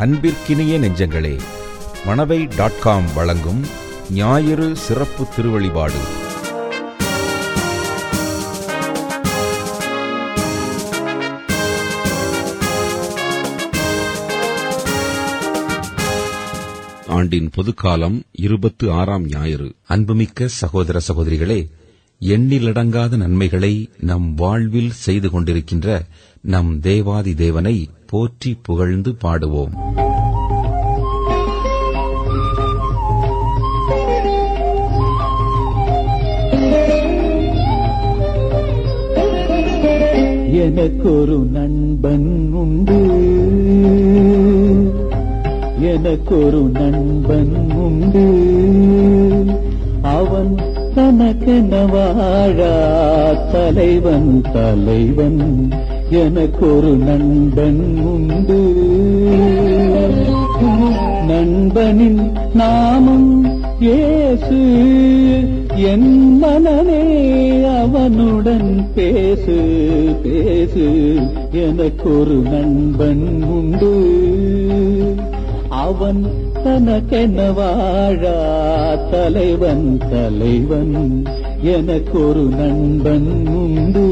அன்பிற்கினிய நெஞ்சங்களே Manavai dot com வழங்கும் ஞாயிறு சிறப்பு திருவழிபாடு ஆண்டின் பொதுக்காலம் இருபத்து ஆறாம் ஞாயிறு அன்புமிக்க சகோதர சகோதரிகளே எண்ணிலடங்காத நன்மைகளை நம் வாழ்வில் செய்து கொண்டிருக்கின்ற நம் தேவாதி தேவனை போற்றி புகழ்ந்து பாடுவோம் எனக்கொரு நண்பன் உண்டு எனக்கொரு நண்பன் உண்டு அவன் தனக்கென வாழா தலைவன் தலைவன் எனக்கொரு நண்பன் உண்டு நண்பனின் நாமம் இயேசு என் மனமே அவனுடன் பேசு பேசு எனக்கொரு நண்பன் உண்டு அவன் தனக்கென வாழா தலைவன் தலைவன் எனக்கொரு நண்பன் உண்டு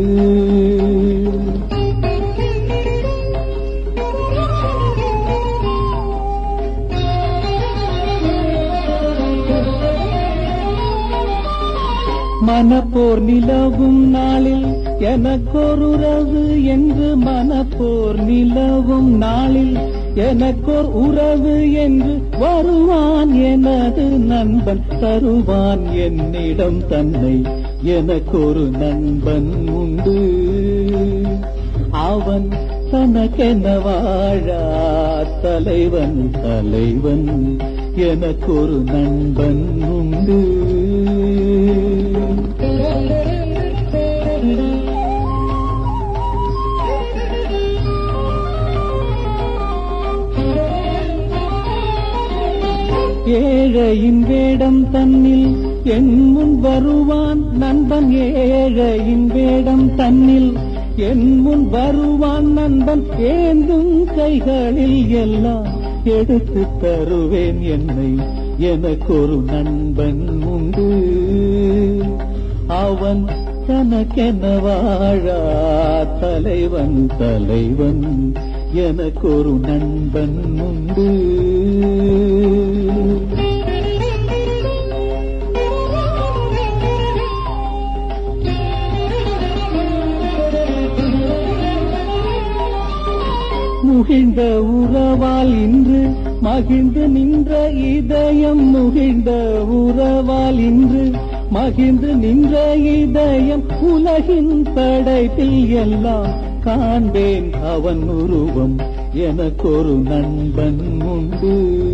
மனப்போர் நிலவும் நாளில் எனக்கொருறவு என்று மனப்போர் நிலவும் நாளில் எனக்கோர் உறவு என்று வருவான் எனது நண்பன் தருவான் என்னிடம் தன்னை எனக்கொரு நண்பன் உண்டு அவன் தனக்கென வாழா தலைவன் தலைவன் எனக்கொரு நண்பன் உண்டு ஏழையின் வேடம் தன்னில் என் முன் வருவான் நண்பன் ஏழையின் வேடம் தன்னில் என் முன் வருவான் நண்பன் ஏந்தும் கைகளில் எல்லாம் எடுத்து தருவேன் என்னை எனக்கொரு நண்பன் உண்டு அவன் தனக்கென வாழா தலைவன் தலைவன் எனக்கொரு நண்பன் உண்டு முகிழ்ந்த உறவால் இன்று மகிழ்ந்து நின்ற இதயம் முகிழ்ந்த உறவால் இன்று மகிழ்ந்து நின்ற இதயம் உலகின் படைப்பில் எல்லாம் காண்பேன் அவன் உருவம் எனக்கொரு நண்பன் உண்டு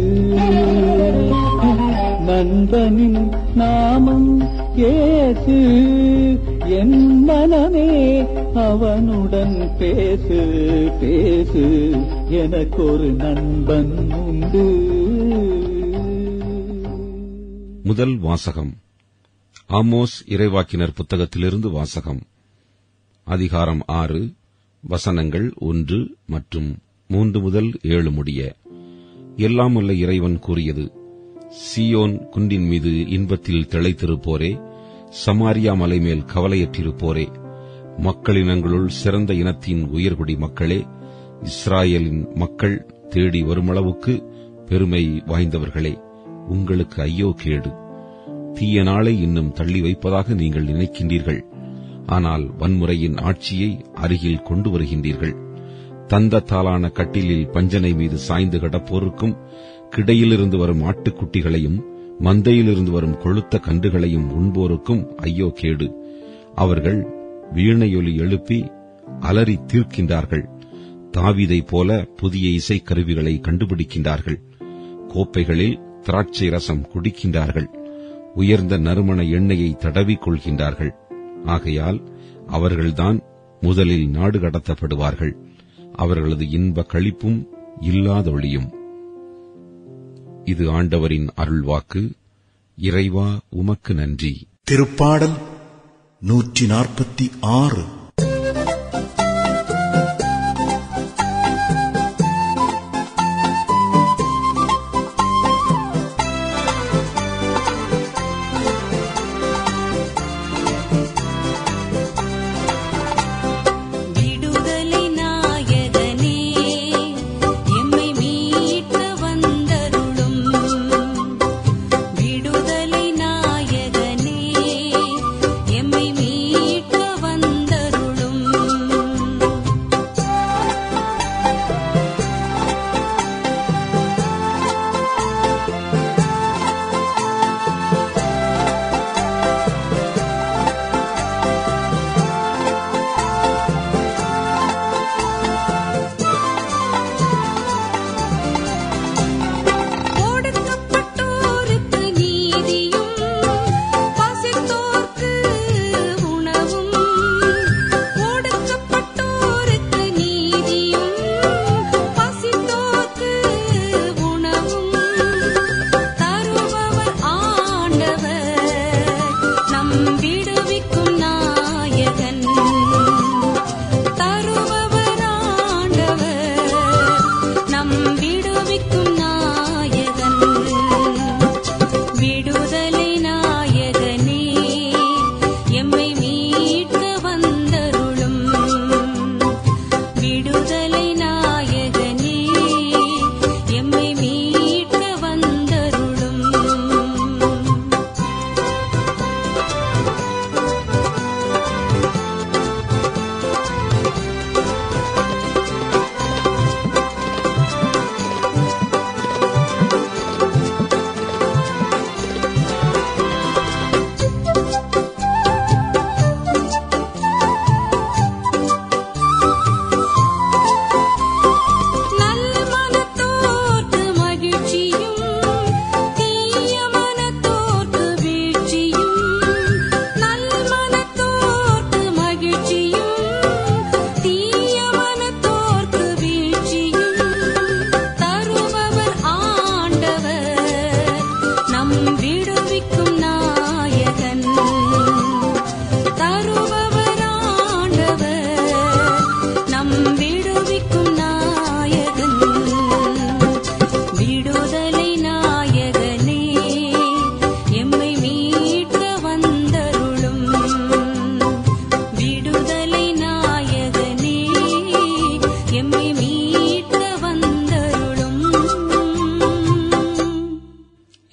நண்பனின் நாமம் ஏசு என் மனமே அவனுடன் பேசு பேசு எனக்கொரு நண்பன் உண்டு முதல் வாசகம் ஆமோஸ் இறைவாக்கினர் புத்தகத்திலிருந்து வாசகம் அதிகாரம் ஆறு வசனங்கள் ஒன்று மற்றும் மூன்று முதல் ஏழு முடிய எல்லாம் வல்ல இறைவன் கூறியது சியோன் குன்றின் மீது இன்பத்தில் திளைத்திருப்போரே சமாரியா மலை மேல் கவலையற்றிருப்போரே மக்களினங்களுள் சிறந்த இனத்தின் உயர்குடி மக்களே இஸ்ராயலின் மக்கள் தேடி வருமளவுக்கு பெருமை வாய்ந்தவர்களே உங்களுக்கு ஐயோ கேடு தீய நாளை இன்னும் தள்ளி வைப்பதாக நீங்கள் நினைக்கின்றீர்கள் ஆனால் வன்முறையின் ஆட்சியை அருகில் கொண்டு வருகின்றீர்கள் தந்தத்தாலான கட்டிலில் பஞ்சனை மீது சாய்ந்து கிடப்போருக்கும் கிடையிலிருந்து வரும் ஆட்டுக்குட்டிகளையும் மந்தையிலிருந்து வரும் கொழுத்த கன்றுகளையும் உண்போருக்கும் ஐயோ கேடு அவர்கள் வீணையொலி எழுப்பி அலறி தீர்க்கின்றார்கள் தாவிதை போல புதிய இசைக்கருவிகளை கண்டுபிடிக்கின்றார்கள் கோப்பைகளில் திராட்சை ரசம் குடிக்கின்றார்கள் உயர்ந்த நறுமண எண்ணெயை தடவிக் கொள்கின்றார்கள் ஆகையால் அவர்கள்தான் முதலில் நாடு கடத்தப்படுவார்கள் அவர்களது இன்ப களிப்பும் இல்லாதொழியும் இது ஆண்டவரின் அருள்வாக்கு இறைவா உமக்கு நன்றி திருப்பாடல் நூற்றி நாற்பத்தி ஆறு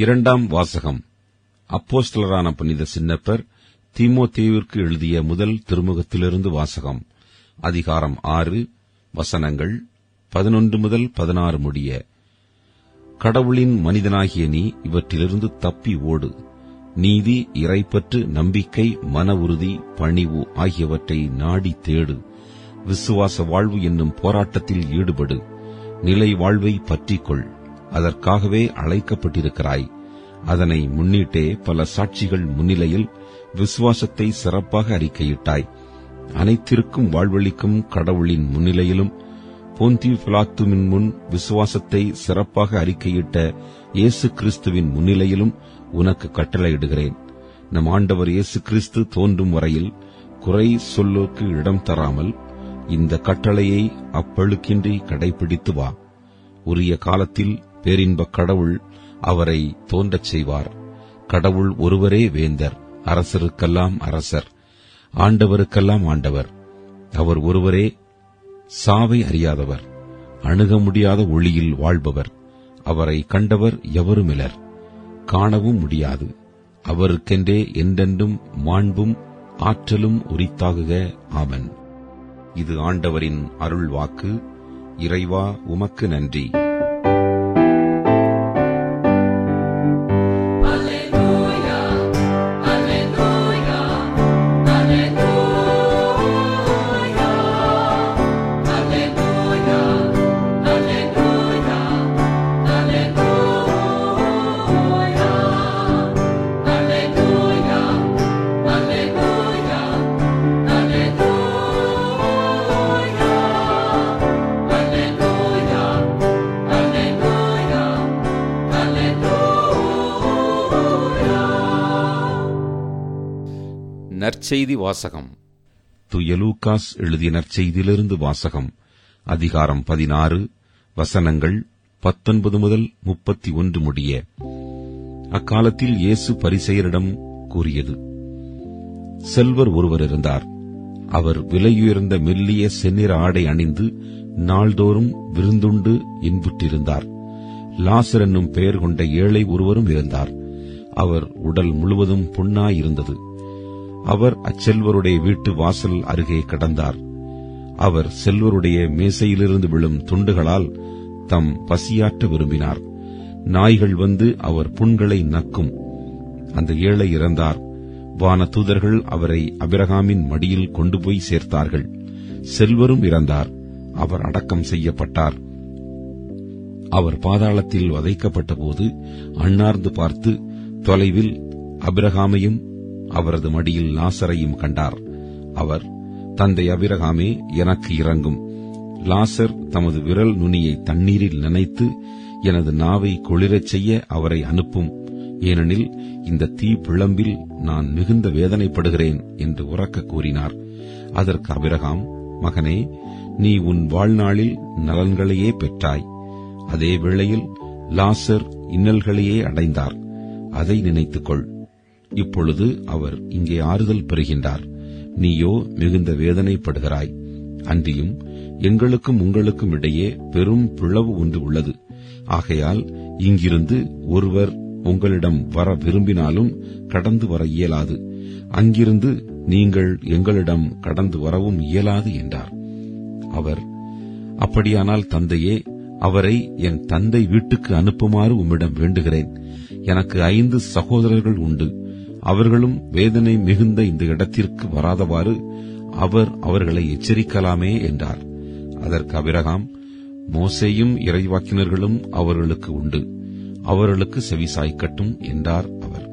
இரண்டாம் வாசகம் அப்போஸ்தலரான புனித சின்னப்பர் தீமோத்தேயுவிற்கு எழுதிய முதல் திருமுகத்திலிருந்து வாசகம் அதிகாரம் ஆறு வசனங்கள் பதினொன்று முதல் பதினாறு முடிய கடவுளின் மனிதனாகிய நீ இவற்றிலிருந்து தப்பி ஓடு நீதி இறைப்பற்று நம்பிக்கை மன உறுதி பணிவு ஆகியவற்றை நாடி தேடு விசுவாச வாழ்வு என்னும் போராட்டத்தில் ஈடுபடு நிலை வாழ்வை பற்றிக்கொள் அதற்காகவே அழைக்கப்பட்டிருக்கிறாய் அதனை முன்னிட்டே பல சாட்சிகள் முன்னிலையில் விசுவாசத்தை சிறப்பாக அறிக்கையிட்டாய் அனைத்திற்கும் வாழ்வளிக்கும் கடவுளின் முன்னிலையிலும் போந்தியு பிலாத்துவின் முன் விசுவாசத்தை சிறப்பாக அறிக்கையிட்ட இயேசு கிறிஸ்துவின் முன்னிலையிலும் உனக்கு கட்டளையிடுகிறேன் நம் ஆண்டவர் இயேசு கிறிஸ்து தோன்றும் வரையில் குறை சொல்லுக்கு இடம் தராமல் இந்த கட்டளையை அப்பழுக்கின்றி கடைபிடித்து வா உரிய காலத்தில் பேரின்பக் கடவுள் அவரை தோன்றச் செய்வார் கடவுள் ஒருவரே வேந்தர் அரசருக்கெல்லாம் அரசர் ஆண்டவருக்கெல்லாம் ஆண்டவர் அவர் ஒருவரே சாவை அறியாதவர் அணுக முடியாத ஒளியில் வாழ்பவர் அவரை கண்டவர் எவருமிலர் காணவும் முடியாது அவருக்கென்றே என்றென்றும் மாண்பும் ஆற்றலும் உரித்தாகுக ஆமன் இது ஆண்டவரின் அருள் வாக்கு இறைவா உமக்கு நன்றி நற்செய்தி வாசகம் துயலூகாஸ் எழுதிய நற்செய்தியிலிருந்து வாசகம் அதிகாரம் பதினாறு வசனங்கள் பத்தொன்பது முதல் முப்பத்தி ஒன்று முடிய அக்காலத்தில் இயேசு பரிசெயரிடம் கூறியது செல்வர் ஒருவர் இருந்தார் அவர் விலையுயர்ந்த மெல்லிய செந்நிற ஆடை அணிந்து நாள்தோறும் விருந்துண்டு இன்புற்றிருந்தார் லாசர் என்னும் பெயர் கொண்ட ஏழை ஒருவரும் இருந்தார் அவர் உடல் முழுவதும் புண்ணாயிருந்தது அவர் அச்செல்வருடைய வீட்டு வாசல் அருகே கடந்தார் அவர் செல்வருடைய மேசையிலிருந்து விழும் துண்டுகளால் தம் பசியாற்ற விரும்பினார் நாய்கள் வந்து அவர் புண்களை நக்கும் அந்த ஏழை இறந்தார் வான தூதர்கள் அவரை அபிரகாமின் மடியில் கொண்டு போய் சேர்த்தார்கள் செல்வரும் இறந்தார் அவர் அடக்கம் செய்யப்பட்டார் அவர் பாதாளத்தில் வதைக்கப்பட்ட போது அண்ணார்ந்து பார்த்து தொலைவில் அபிரகாமையும் அவரது மடியில் லாசரையும் கண்டார் அவர் தந்தை அபிரகாமே எனக்கு இறங்கும் லாசர் தமது விரல் நுனியை தண்ணீரில் நனைத்து எனது நாவை குளிரச் செய்ய அவரை அனுப்பும் ஏனெனில் இந்த தீ பிளம்பில் நான் மிகுந்த வேதனைப்படுகிறேன் என்று உறக்க கூறினார் அதற்கு அபிரகாம் மகனே நீ உன் வாழ்நாளில் நலன்களையே பெற்றாய் அதே வேளையில் லாசர் இன்னல்களையே அடைந்தார் அதை நினைத்துக்கொள் இப்பொழுது அவர் இங்கே ஆறுதல் பெறுகின்றார் நீயோ மிகுந்த வேதனைப்படுகிறாய் அன்றியும் எங்களுக்கும் உங்களுக்கும் இடையே பெரும் பிளவு ஒன்று உள்ளது ஆகையால் இங்கிருந்து ஒருவர் உங்களிடம் வர விரும்பினாலும் கடந்து வர இயலாது அங்கிருந்து நீங்கள் எங்களிடம் கடந்து வரவும் இயலாது என்றார் அவர் அப்படியானால் தந்தையே அவரை என் தந்தை வீட்டுக்கு அனுப்புமாறு உம்மிடம் வேண்டுகிறேன் எனக்கு ஐந்து சகோதரர்கள் உண்டு அவர்களும் வேதனை மிகுந்த இந்த இடத்திற்கு வராதவாறு அவர் அவர்களை எச்சரிக்கலாமே என்றார் அதற்கு அபிரகாம் மோசேயும் இறைவாக்கினர்களும் அவர்களுக்கு உண்டு அவர்களுக்கு செவிசாய்க்கட்டும் என்றார் அவர்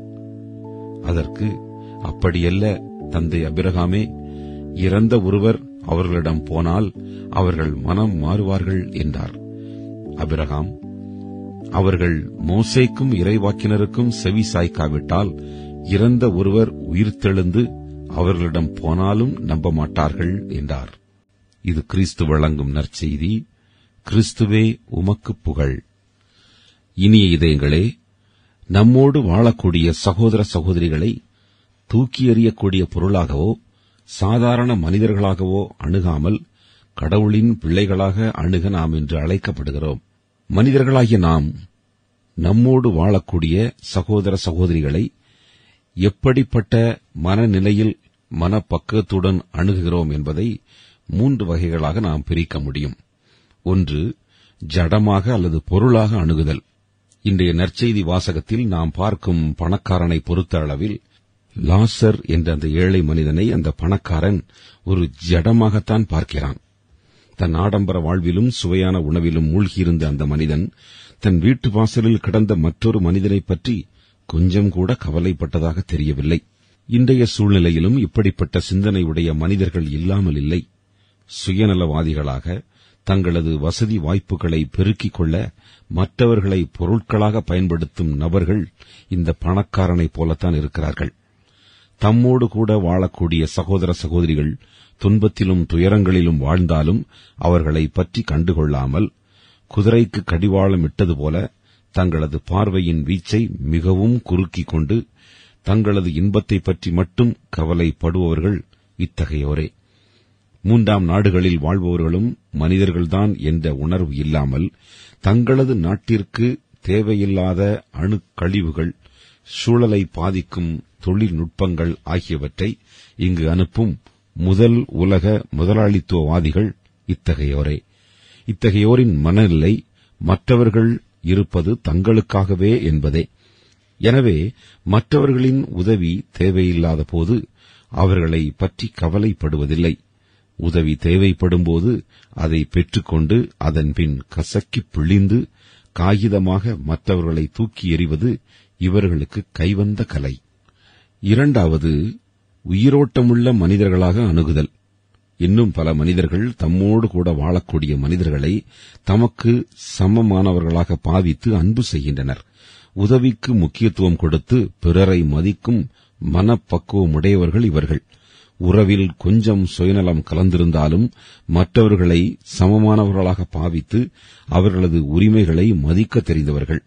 அதற்கு அப்படியல்ல தந்தை அபிரகாமே இறந்த ஒருவர் அவர்களிடம் போனால் அவர்கள் மனம் மாறுவார்கள் என்றார் அபிரகாம் அவர்கள் மோசேக்கும் இறைவாக்கினருக்கும் செவி சாய்க்காவிட்டால் இறந்த ஒருவர் உயிர்த்தெழுந்து அவர்களிடம் போனாலும் நம்ப மாட்டார்கள் என்றார் இது கிறிஸ்து வழங்கும் நற்செய்தி கிறிஸ்துவே உமக்கு புகழ் இனிய இதயங்களே நம்மோடு வாழக்கூடிய சகோதர சகோதரிகளை தூக்கி எறியக்கூடிய பொருளாகவோ சாதாரண மனிதர்களாகவோ அணுகாமல் கடவுளின் பிள்ளைகளாக அணுக நாம் என்று அழைக்கப்படுகிறோம் மனிதர்களாகிய நாம் நம்மோடு வாழக்கூடிய சகோதர சகோதரிகளை எப்படிப்பட்ட மனநிலையில் மனப்பக்குவத்துடன் அணுகுகிறோம் என்பதை மூன்று வகைகளாக நாம் பிரிக்க முடியும் ஒன்று ஜடமாக அல்லது பொருளாக அணுகுதல் இன்றைய நற்செய்தி வாசகத்தில் நாம் பார்க்கும் பணக்காரனை பொறுத்த அளவில் லாசர் என்ற அந்த ஏழை மனிதனை அந்த பணக்காரன் ஒரு ஜடமாகத்தான் பார்க்கிறான் தன் ஆடம்பர வாழ்விலும் சுவையான உணவிலும் மூழ்கியிருந்த அந்த மனிதன் தன் வீட்டு வாசலில் கிடந்த மற்றொரு மனிதனைப் பற்றி கொஞ்சம் கூட கவலைப்பட்டதாக தெரியவில்லை இன்றைய சூழ்நிலையிலும் இப்படிப்பட்ட சிந்தனை உடைய மனிதர்கள் இல்லாமல் இல்லை சுயநலவாதிகளாக தங்களது வசதி வாய்ப்புகளை பெருக்கிக் கொள்ள மற்றவர்களை பொருட்களாக பயன்படுத்தும் நபர்கள் இந்த பணக்காரனைப் போலத்தான் இருக்கிறார்கள் தம்மோடு கூட வாழக்கூடிய சகோதர சகோதரிகள் துன்பத்திலும் துயரங்களிலும் வாழ்ந்தாலும் அவர்களை பற்றி கண்டுகொள்ளாமல் குதிரைக்கு கடிவாளம் இட்டது போல தங்களது பார்வையின் வீச்சை மிகவும் குறுக்கிக் கொண்டு தங்களது இன்பத்தை பற்றி மட்டும் கவலைப்படுபவர்கள் இத்தகையோரே மூன்றாம் நாடுகளில் வாழ்பவர்களும் மனிதர்கள்தான் என்ற உணர்வு இல்லாமல் தங்களது நாட்டிற்கு தேவையில்லாத அணுக்கழிவுகள் சூழலை பாதிக்கும் தொழில்நுட்பங்கள் ஆகியவற்றை இங்கு அனுப்பும் முதல் உலக முதலாளித்துவவாதிகள் இத்தகையோரே இத்தகையோரின் மனநிலை மற்றவர்கள் இருப்பது தங்களுக்காகவே என்பதே எனவே மற்றவர்களின் உதவி தேவையில்லாத போது அவர்களை பற்றி கவலைப்படுவதில்லை உதவி தேவைப்படும்போது அதை பெற்றுக்கொண்டு அதன்பின் கசக்கிப் பிழிந்து காகிதமாக மற்றவர்களை தூக்கி எறிவது இவர்களுக்கு கைவந்த கலை இரண்டாவது உயிரோட்டமுள்ள மனிதர்களாக அணுகுதல் இன்னும் பல மனிதர்கள் தம்மோடு கூட வாழக்கூடிய மனிதர்களை தமக்கு சமமானவர்களாக பாவித்து அன்பு செய்கின்றனர் உதவிக்கு முக்கியத்துவம் கொடுத்து பிறரை மதிக்கும் மனப்பக்குவமுடையவர்கள் இவர்கள் உறவில் கொஞ்சம் சுயநலம் கலந்திருந்தாலும் மற்றவர்களை சமமானவர்களாக பாவித்து அவர்களது உரிமைகளை மதிக்க தெரிந்தவர்கள்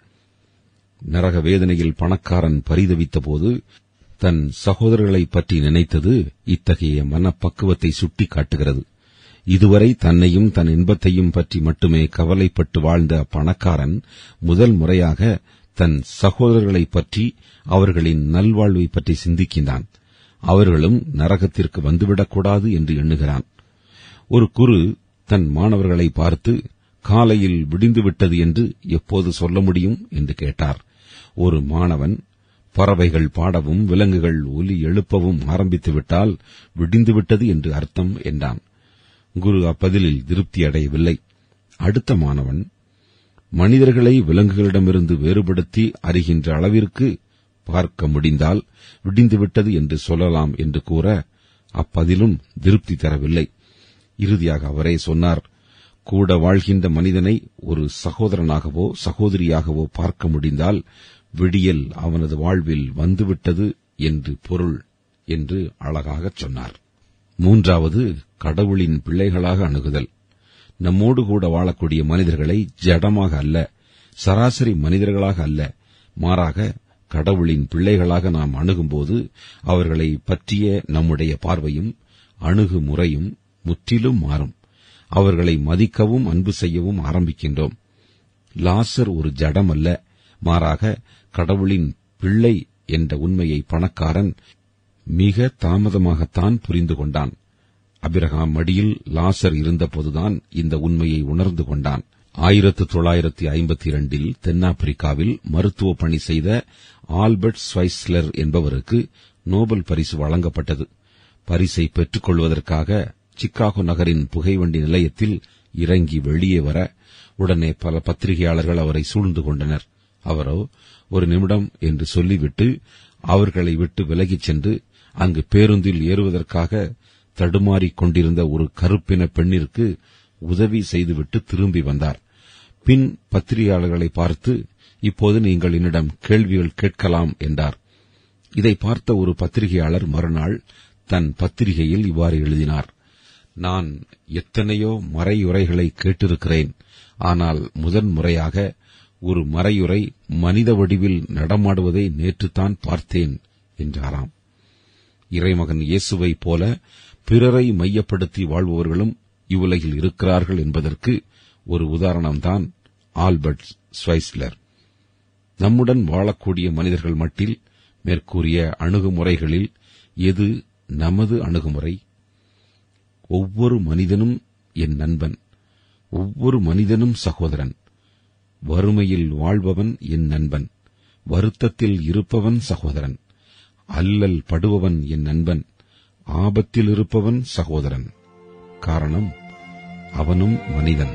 நரக வேதனையில் பணக்காரன் பரிதவித்தபோது தன் சகோதரர்களைப் பற்றி நினைத்தது இத்தகைய மனப்பக்குவத்தை சுட்டிக் காட்டுகிறது இதுவரை தன்னையும் தன் இன்பத்தையும் பற்றி மட்டுமே கவலைப்பட்டு வாழ்ந்த பணக்காரன் முதல் முறையாக தன் சகோதரர்களைப் பற்றி அவர்களின் நல்வாழ்வை பற்றி சிந்திக்கின்றான் அவர்களும் நரகத்திற்கு வந்துவிடக்கூடாது என்று எண்ணுகிறான் ஒரு குரு தன் மாணவர்களை பார்த்து காலையில் விடிந்துவிட்டது என்று எப்போது சொல்ல முடியும் என்று கேட்டார் ஒரு மாணவன் பறவைகள் பாடவும் விலங்குகள் ஒலி எழுப்பவும் ஆரம்பித்துவிட்டால் விடிந்துவிட்டது என்று அர்த்தம் என்றான் குரு அப்பதிலில் திருப்தி அடையவில்லை அடுத்த மாணவன் மனிதர்களை விலங்குகளிடமிருந்து வேறுபடுத்தி அறிகின்ற அளவிற்கு பார்க்க முடிந்தால் விடிந்துவிட்டது என்று சொல்லலாம் என்று கூற அப்பதிலும் திருப்தி தரவில்லை இறுதியாக அவரே சொன்னார் கூட வாழ்கின்ற மனிதனை ஒரு சகோதரனாகவோ சகோதரியாகவோ பார்க்க முடிந்தால் விடியல் அவனது வாழ்வில் வந்துவிட்டது என்று பொருள் என்று அழகாகச் சொன்னார் மூன்றாவது கடவுளின் பிள்ளைகளாக அணுகுதல் நம்மோடு கூட வாழக்கூடிய மனிதர்களை ஜடமாக அல்ல சராசரி மனிதர்களாக அல்ல மாறாக கடவுளின் பிள்ளைகளாக நாம் அணுகும்போது அவர்களை பற்றிய நம்முடைய பார்வையும் அணுகுமுறையும் முற்றிலும் மாறும் அவர்களை மதிக்கவும் அன்பு செய்யவும் ஆரம்பிக்கின்றோம் லாசர் ஒரு ஜடம் அல்ல மாறாக கடவுளின் பிள்ளை என்ற உண்மையை பணக்காரன் மிக தாமதமாகத்தான் புரிந்து கொண்டான் அபிரகாம் மடியில் லாசர் இருந்தபோதுதான் இந்த உண்மையை உணர்ந்து கொண்டான் ஆயிரத்து தொள்ளாயிரத்தி ஐம்பத்தி இரண்டில் தென்னாப்பிரிக்காவில் மருத்துவ பணி செய்த ஆல்பர்ட் ஸ்வைஸ்லர் என்பவருக்கு நோபல் பரிசு வழங்கப்பட்டது பரிசை பெற்றுக் கொள்வதற்காக சிக்காகோ நகரின் புகைவண்டி நிலையத்தில் இறங்கி வெளியே வர உடனே பல பத்திரிகையாளர்கள் அவரை சூழ்ந்து கொண்டனர் அவரோ ஒரு நிமிடம் என்று சொல்லிவிட்டு அவர்களை விட்டு விலகிச் சென்று அங்கு பேருந்தில் ஏறுவதற்காக தடுமாறிக் கொண்டிருந்த ஒரு கருப்பின பெண்ணிற்கு உதவி செய்துவிட்டு திரும்பி வந்தார் பின் பத்திரிகையாளர்களை பார்த்து இப்போது நீங்கள் என்னிடம் கேள்விகள் கேட்கலாம் என்றார் இதை பார்த்த ஒரு பத்திரிகையாளர் மறுநாள் தன் பத்திரிகையில் இவ்வாறு எழுதினார் நான் எத்தனையோ மறையுரைகளை கேட்டிருக்கிறேன் ஆனால் முதன் முறையாக ஒரு மறையுரை மனித வடிவில் நடமாடுவதை நேற்றுத்தான் பார்த்தேன் என்றாராம் இறைமகன் இயேசுவைப் போல பிறரை மையப்படுத்தி வாழ்பவர்களும் இவ்வுலகில் இருக்கிறார்கள் என்பதற்கு ஒரு உதாரணம்தான் ஆல்பர்ட் ஸ்வைஸ்லர் நம்முடன் வாழக்கூடிய மனிதர்கள் மட்டில் மேற்கூறிய அணுகுமுறைகளில் எது நமது அணுகுமுறை ஒவ்வொரு மனிதனும் என் நண்பன் ஒவ்வொரு மனிதனும் சகோதரன் வறுமையில் வாழ்பவன் என் நண்பன் வருத்தத்தில் இருப்பவன் சகோதரன் அல்லல் படுபவன் என் நண்பன் ஆபத்தில் இருப்பவன் சகோதரன் காரணம் அவனும் மனிதன்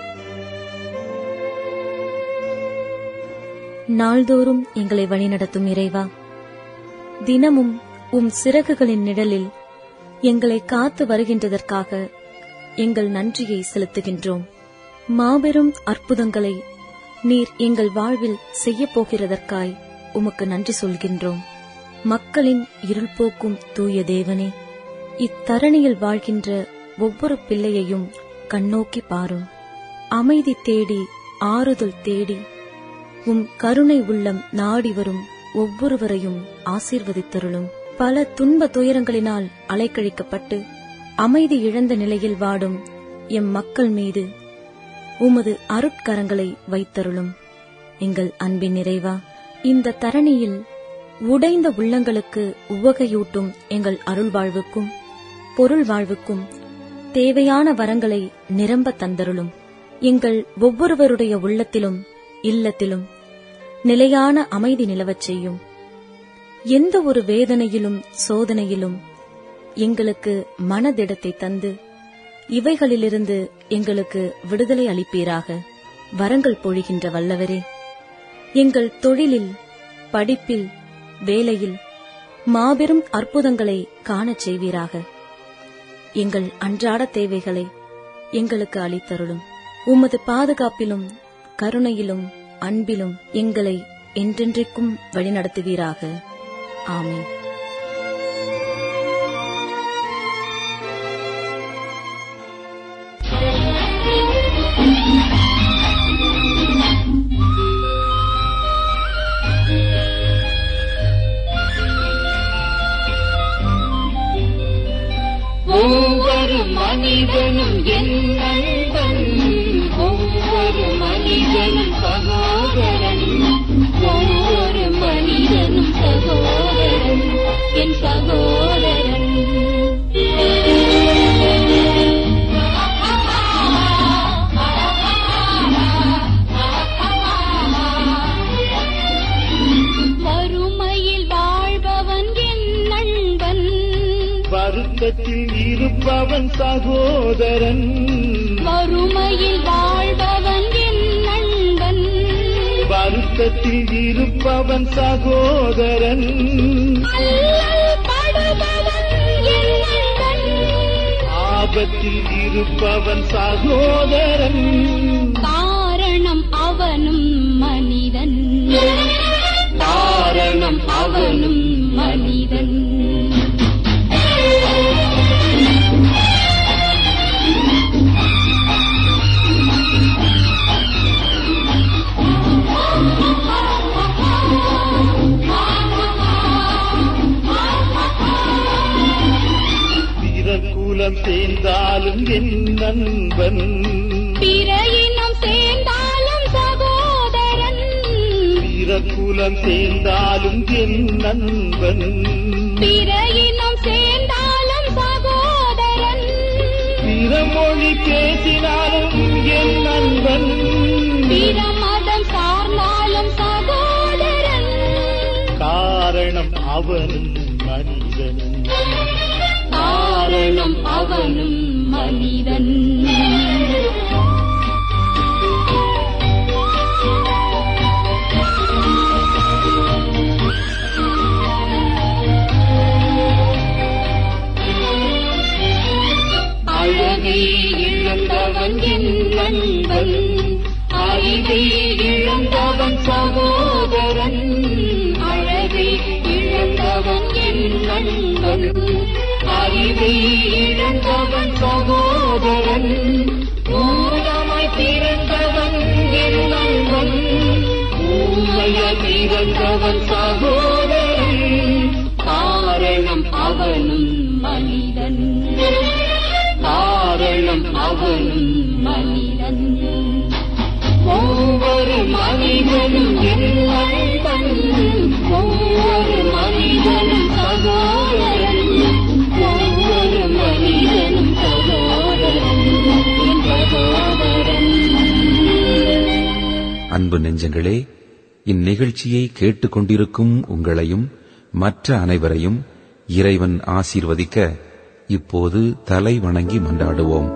நாள்தோறும் எங்களை வழிநடத்தும் இறைவா தினமும் உம் சிறகுகளின் நிழலில் எங்களை காத்து வருகின்றதற்காக எங்கள் நன்றியை செலுத்துகின்றோம் மாபெரும் அற்புதங்களை நீர் எங்கள் வாழ்வில் செய்யப் போகிறதற்காய் உமக்கு நன்றி சொல்கின்றோம் மக்களின் இருள் போக்கும் தூய தேவனே இத்தரணியில் வாழ்கின்ற ஒவ்வொரு பிள்ளையையும் கண்ணோக்கி பாரும் அமைதி தேடி ஆறுதல் தேடி உம் கருணை உள்ளம் நாடி வரும் ஒவ்வொருவரையும் ஆசீர்வதித்தருளும் பல துன்ப துயரங்களினால் அலைக்கழிக்கப்பட்டு அமைதி இழந்த நிலையில் வாடும் எம் மக்கள் மீது உமது அருட்கரங்களை வைத்தருளும் எங்கள் அன்பின் நிறைவா இந்த தரணியில் உடைந்த உள்ளங்களுக்கு உவகையூட்டும் எங்கள் அருள் வாழ்வுக்கும் பொருள் வாழ்வுக்கும் தேவையான வரங்களை நிரம்ப தந்தருளும் எங்கள் ஒவ்வொருவருடைய உள்ளத்திலும் இல்லத்திலும் நிலையான அமைதி நிலவச் செய்யும் எந்த ஒரு வேதனையிலும் சோதனையிலும் எங்களுக்கு மனதிடத்தை தந்து இவைகளிலிருந்து எங்களுக்கு விடுதலை அளிப்பீராக வரங்கள் பொழிகின்ற வல்லவரே எங்கள் தொழிலில் படிப்பில் வேலையில் மாபெரும் அற்புதங்களை காணச் செய்வீராக எங்கள் அன்றாட தேவைகளை எங்களுக்கு அளித்தருளும் உமது பாதுகாப்பிலும் கருணையிலும் அன்பிலும் எங்களை என்றென்றைக்கும் வழிநடத்துவீராக ஆமென் ஒவ்வொரு மனிதனும் என் நண்பன் ஒவ்வொரு மனிதனும் சகோதரன் ஒவ்வொரு மனிதனும் சகோதரன் என் சகோதரன் வறுமையில் வாழ்பவன் என் நண்பன் வருத்தத்தில் இருப்பவன் சகோதரன் வறுமையில் வாழ்பவன் என் நண்பன் வருத்தத்தில் இருப்பவன் சகோதரன் அல்லல் படுபவன் என் நண்பன் ஆபத்தில் இருப்பவன் சகோதரன் காரணம் அவனும் மனிதன் காரணம் அவனும் மனிதன் பிறர் குலம் சேர்ந்தாலும் என் நண்பன் பிற இனம் சேர்ந்தாலும் சகோதரன் பிறர் குலம் சேர்ந்தாலும் என் நண்பன் பிற இனம் சேர்ந்தாலும் சகோதரன் பிற மொழி பேசினாலும் என் நண்பன் பிற மதம் சார்ந்தாலும் சகோதரன் காரணம் அவனும் மனிதன் காரணம் அவனும் மனிதன் அழகை இழந்தவன் என் நண்பன் அறிவை இழந்தவன் சகோதரன் அழகை இழந்தவன் என் நண்பன் அறிவை இழந்தவன் சகோதரன் ஊனமாய் பிறந்தவன் என் நண்பன் ஊமையாய் பிறந்தவன் சகோதரன் காரணம் அவனும் மனிதன் காரணம் அவனும் மனிதன் ஒவ்வொரு மனிதனும் என் ஒவ்வொரு மனிதனும் சகோதரன் ஒவ்வொரு மனிதனும் சகோதரன் என் சகோதரன் அன்பு நெஞ்சங்களே இந்நிகழ்ச்சியை கேட்டுக்கொண்டிருக்கும் உங்களையும் மற்ற அனைவரையும் இறைவன் ஆசீர்வதிக்க இப்போது தலை வணங்கி மன்றாடுவோம்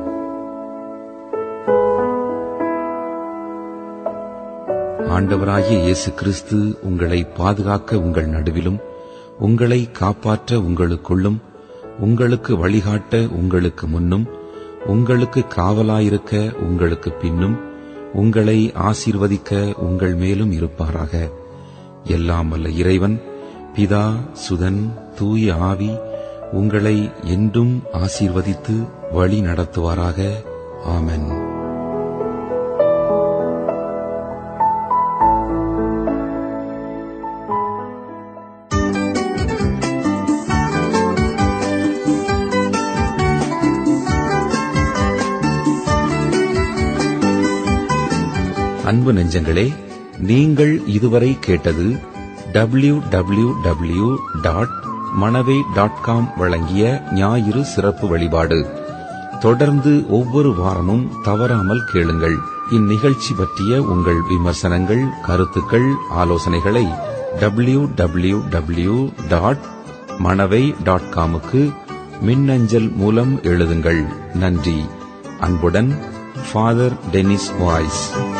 ஆண்டவராகிய இயேசு கிறிஸ்து உங்களை பாதுகாக்க உங்கள் நடுவிலும் உங்களை காப்பாற்ற உங்களுக்குள்ளும் உங்களுக்கு வழிகாட்ட உங்களுக்கு முன்னும் உங்களுக்கு காவலாயிருக்க உங்களுக்கு பின்னும் உங்களை ஆசீர்வதிக்க உங்கள் மேலும் இருப்பாராக எல்லாம் வல்ல இறைவன் பிதா சுதன் தூய ஆவி உங்களை என்றும் ஆசீர்வதித்து வழி நடத்துவாராக ஆமென் அன்பு நெஞ்சங்களே நீங்கள் இதுவரை கேட்டது W W W dot Manavai dot com வழங்கிய ஞாயிறு சிறப்பு வழிபாடு தொடர்ந்து ஒவ்வொரு வாரமும் தவறாமல் கேளுங்கள் இந்நிகழ்ச்சி பற்றிய உங்கள் விமர்சனங்கள் கருத்துக்கள் ஆலோசனைகளை W W W dot Manavai dot காமுக்கு மின்னஞ்சல் மூலம் எழுதுங்கள் நன்றி அன்புடன் ஃபாதர் டெனிஸ் வாய்ஸ்